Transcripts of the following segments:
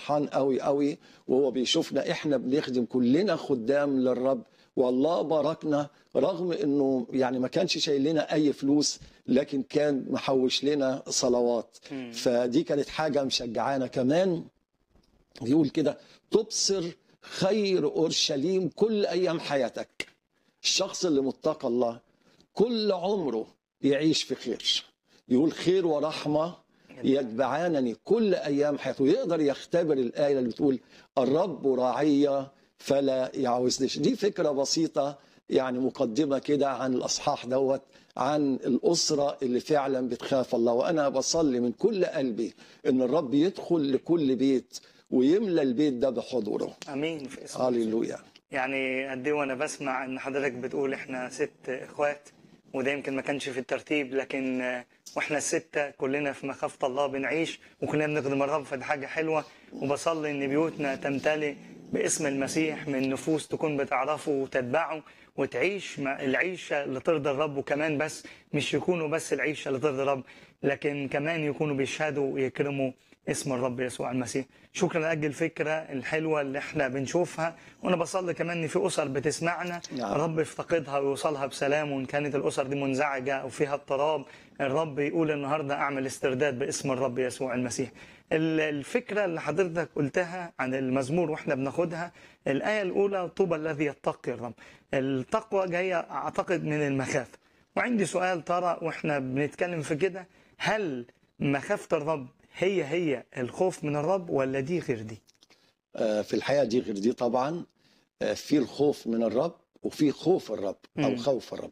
فرحان قوي قوي وهو بيشوفنا احنا بنخدم كلنا خدام للرب والله باركنا رغم انه يعني ما كانش شايل لنا اي فلوس لكن كان محوش لنا صلوات فدي كانت حاجه مشجعانا كمان يقول كده تبصر خير اورشليم كل ايام حياتك الشخص اللي متقى الله كل عمره يعيش في خير يقول خير ورحمه يتبعانني كل ايام حياته يقدر يختبر الايه اللي بتقول الرب راعي فلا يعوزنيش دي فكره بسيطه يعني مقدمه كده عن الاصحاح دوت عن الاسره اللي فعلا بتخاف الله وانا بصلي من كل قلبي ان الرب يدخل لكل بيت ويملى البيت ده بحضوره امين في اسم هللويا يعني قد ايه وانا بسمع ان حضرتك بتقول احنا ست اخوات وده يمكن ما كانش في الترتيب لكن آه، واحنا الستة كلنا في مخافة الله بنعيش وكلنا بنخدم الرب فدي حاجة حلوة وبصلي ان بيوتنا تمتلئ باسم المسيح من نفوس تكون بتعرفه وتتبعه وتعيش مع العيشة اللي ترضي الرب وكمان بس مش يكونوا بس العيشة اللي ترضي الرب لكن كمان يكونوا بيشهدوا ويكرموا اسم الرب يسوع المسيح شكرا لاجل الفكره الحلوه اللي احنا بنشوفها وانا بصلي كمان ان في اسر بتسمعنا نعم. الرب يفتقدها ويوصلها بسلام وان كانت الاسر دي منزعجه او فيها اضطراب الرب يقول النهارده اعمل استرداد باسم الرب يسوع المسيح ال- الفكره اللي حضرتك قلتها عن المزمور واحنا بناخدها الايه الاولى طوبى الذي يتقي الرب التقوى جايه اعتقد من المخافه وعندي سؤال ترى واحنا بنتكلم في كده هل مخافه الرب هي هي الخوف من الرب ولا دي غير دي آه، في الحقيقه دي غير دي طبعا آه، في الخوف من الرب وفي خوف الرب او مم. خوف الرب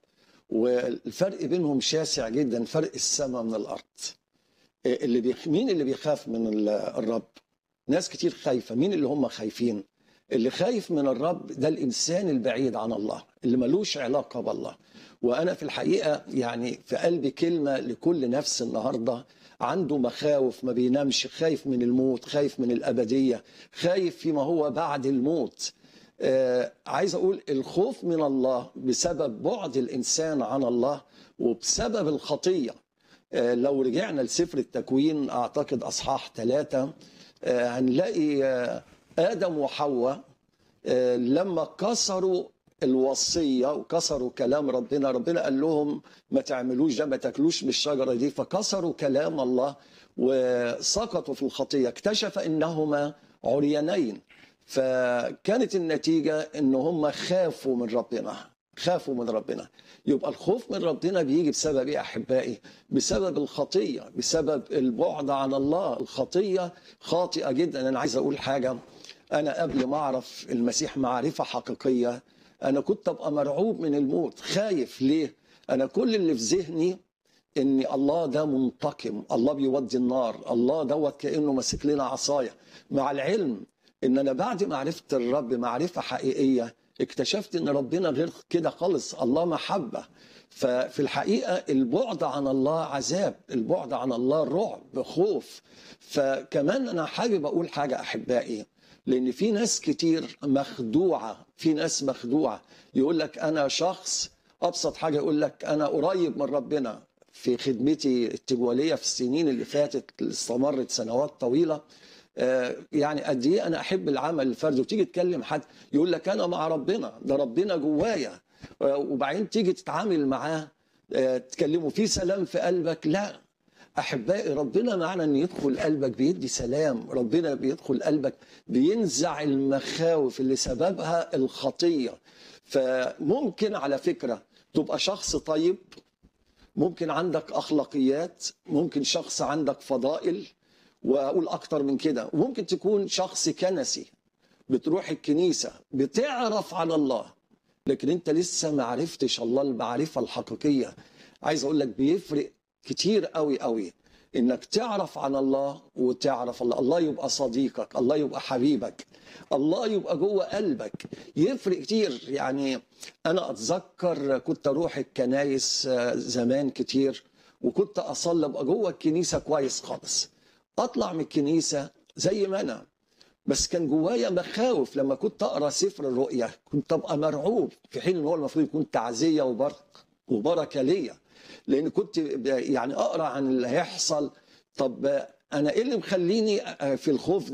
والفرق بينهم شاسع جدا فرق السماء من الارض آه، اللي بيخ... مين اللي بيخاف من ال- الرب ناس كتير خايفه مين اللي هم خايفين اللي خايف من الرب ده الانسان البعيد عن الله اللي ملوش علاقه بالله وانا في الحقيقه يعني في قلبي كلمه لكل نفس النهارده عنده مخاوف ما بينامش خايف من الموت خايف من الابديه خايف فيما هو بعد الموت آه عايز اقول الخوف من الله بسبب بعد الانسان عن الله وبسبب الخطيه آه، لو رجعنا لسفر التكوين اعتقد اصحاح ثلاثة آه، هنلاقي آه، ادم وحواء آه، لما كسروا الوصيه وكسروا كلام ربنا ربنا قال لهم ما تعملوش ده ما تاكلوش من الشجره دي فكسروا كلام الله وسقطوا في الخطيه اكتشف انهما عريانين فكانت النتيجه ان هم خافوا من ربنا خافوا من ربنا يبقى الخوف من ربنا بيجي بسبب ايه احبائي بسبب الخطيه بسبب البعد عن الله الخطيه خاطئه جدا انا عايز اقول حاجه انا قبل ما اعرف المسيح معرفه حقيقيه انا كنت ابقى مرعوب من الموت خايف ليه انا كل اللي في ذهني ان الله ده منتقم الله بيودي النار الله دوت كانه ماسك لنا عصايه مع العلم ان انا بعد ما عرفت الرب معرفه حقيقيه اكتشفت ان ربنا غير كده خالص الله محبه ففي الحقيقه البعد عن الله عذاب البعد عن الله رعب خوف فكمان انا حابب اقول حاجه احبائي لان في ناس كتير مخدوعه في ناس مخدوعه يقول لك انا شخص ابسط حاجه يقول لك انا قريب من ربنا في خدمتي التجواليه في السنين اللي فاتت اللي استمرت سنوات طويله آه، يعني قد ايه انا احب العمل الفردي وتيجي تكلم حد يقول لك انا مع ربنا ده ربنا جوايا آه، وبعدين تيجي تتعامل معاه آه، تكلمه في سلام في قلبك لا احبائي ربنا معنى ان يدخل قلبك بيدي سلام ربنا بيدخل قلبك بينزع المخاوف اللي سببها الخطيه فممكن على فكره تبقى شخص طيب ممكن عندك اخلاقيات ممكن شخص عندك فضائل واقول اكتر من كده وممكن تكون شخص كنسي بتروح الكنيسه بتعرف على الله لكن انت لسه ما عرفتش الله المعرفه الحقيقيه عايز اقول لك بيفرق كتير قوي قوي انك تعرف عن الله وتعرف الله الله يبقى صديقك الله يبقى حبيبك الله يبقى جوه قلبك يفرق كتير يعني انا اتذكر كنت اروح الكنايس آه، زمان كتير وكنت اصلي ابقى جوه الكنيسه كويس خالص اطلع من الكنيسه زي ما انا بس كان جوايا مخاوف لما كنت اقرا سفر الرؤيا كنت ابقى مرعوب في حين ان هو المفروض يكون تعزيه وبركه وبركه ليا لان كنت ب- يعني اقرا عن اللي هيحصل طب انا ايه اللي مخليني في الخوف